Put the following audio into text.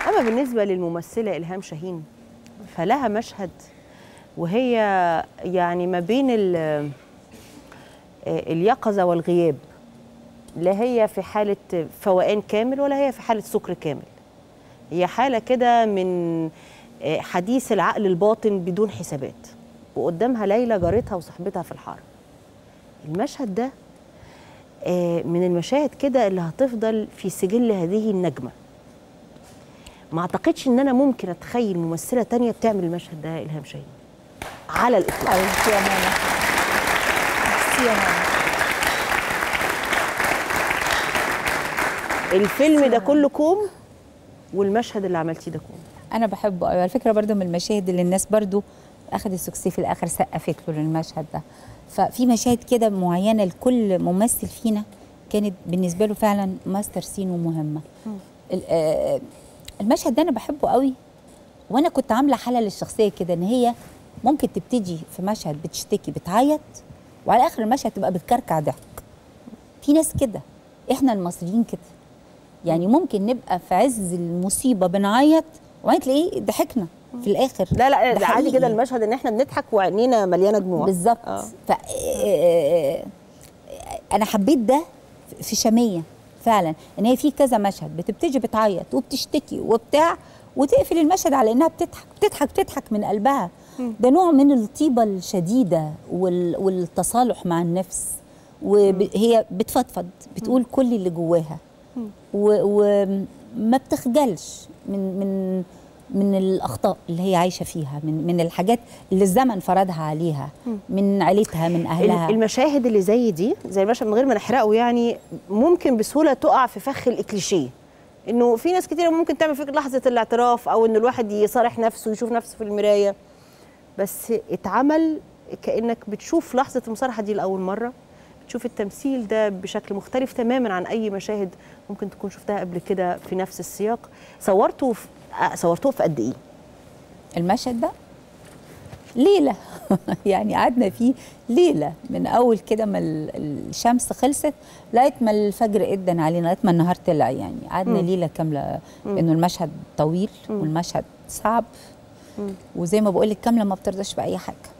اما بالنسبه للممثله الهام شاهين فلها مشهد وهي يعني ما بين ال- اليقظه والغياب لا هي في حاله فوقان كامل ولا هي في حاله سكر كامل هي حاله كده من حديث العقل الباطن بدون حسابات وقدامها ليلى جارتها وصاحبتها في الحاره المشهد ده آه، من المشاهد كده اللي هتفضل في سجل هذه النجمه ما اعتقدش ان انا ممكن اتخيل ممثله تانية بتعمل المشهد ده الهام شاهين على الاطلاق حبيبتي يا ماما ميرسي يا ماما الفيلم ده كله كوم والمشهد اللي عملتيه ده كوم انا بحبه قوي على فكره برضو من المشاهد اللي الناس برضو اخذت السكسي في الاخر سقفت له للمشهد ده ففي مشاهد كده معينه لكل ممثل فينا كانت بالنسبه له فعلا ماستر سين ومهمه ال- آه، المشهد ده انا بحبه قوي وانا كنت عامله حاله للشخصيه كده ان هي ممكن تبتدي في مشهد بتشتكي بتعيط وعلى اخر المشهد تبقى بتكركع ضحك في ناس كده احنا المصريين كده يعني ممكن نبقى في عز المصيبه بنعيط وبعدين تلاقيه ضحكنا في الاخر لا لا ده ده عادي حقيقي. كده المشهد ان احنا بنضحك وعينينا مليانه دموع بالظبط آه. ف آه، انا حبيت ده في شاميه فعلا ان هي في كذا مشهد بتبتدي بتعيط وبتشتكي وبتاع وتقفل المشهد على انها بتضحك بتضحك بتضحك من قلبها ده نوع من الطيبه الشديده وال- والتصالح مع النفس وهي بتفضفض بتقول كل اللي جواها وما بتخجلش من من من الاخطاء اللي هي عايشه فيها من من الحاجات اللي الزمن فرضها عليها من عيلتها من اهلها ال- المشاهد اللي زي دي زي المشهد من غير ما نحرقه يعني ممكن بسهوله تقع في فخ الاكليشيه انه في ناس كتير ممكن تعمل فكره لحظه الاعتراف او ان الواحد يصارح نفسه ويشوف نفسه في المرايه بس اتعمل كانك بتشوف لحظه المصارحه دي لاول مره بتشوف التمثيل ده بشكل مختلف تماما عن اي مشاهد ممكن تكون شفتها قبل كده في نفس السياق صورته في آه، صورتوه في قد ايه المشهد ده ليله يعني قعدنا فيه ليله من اول كده ما ال- الشمس خلصت لغايه ما الفجر ادن علينا لغايه ما النهار طلع يعني قعدنا ليله كامله انه المشهد طويل والمشهد صعب وزي ما بقول لك كامله ما بترضاش باي حاجه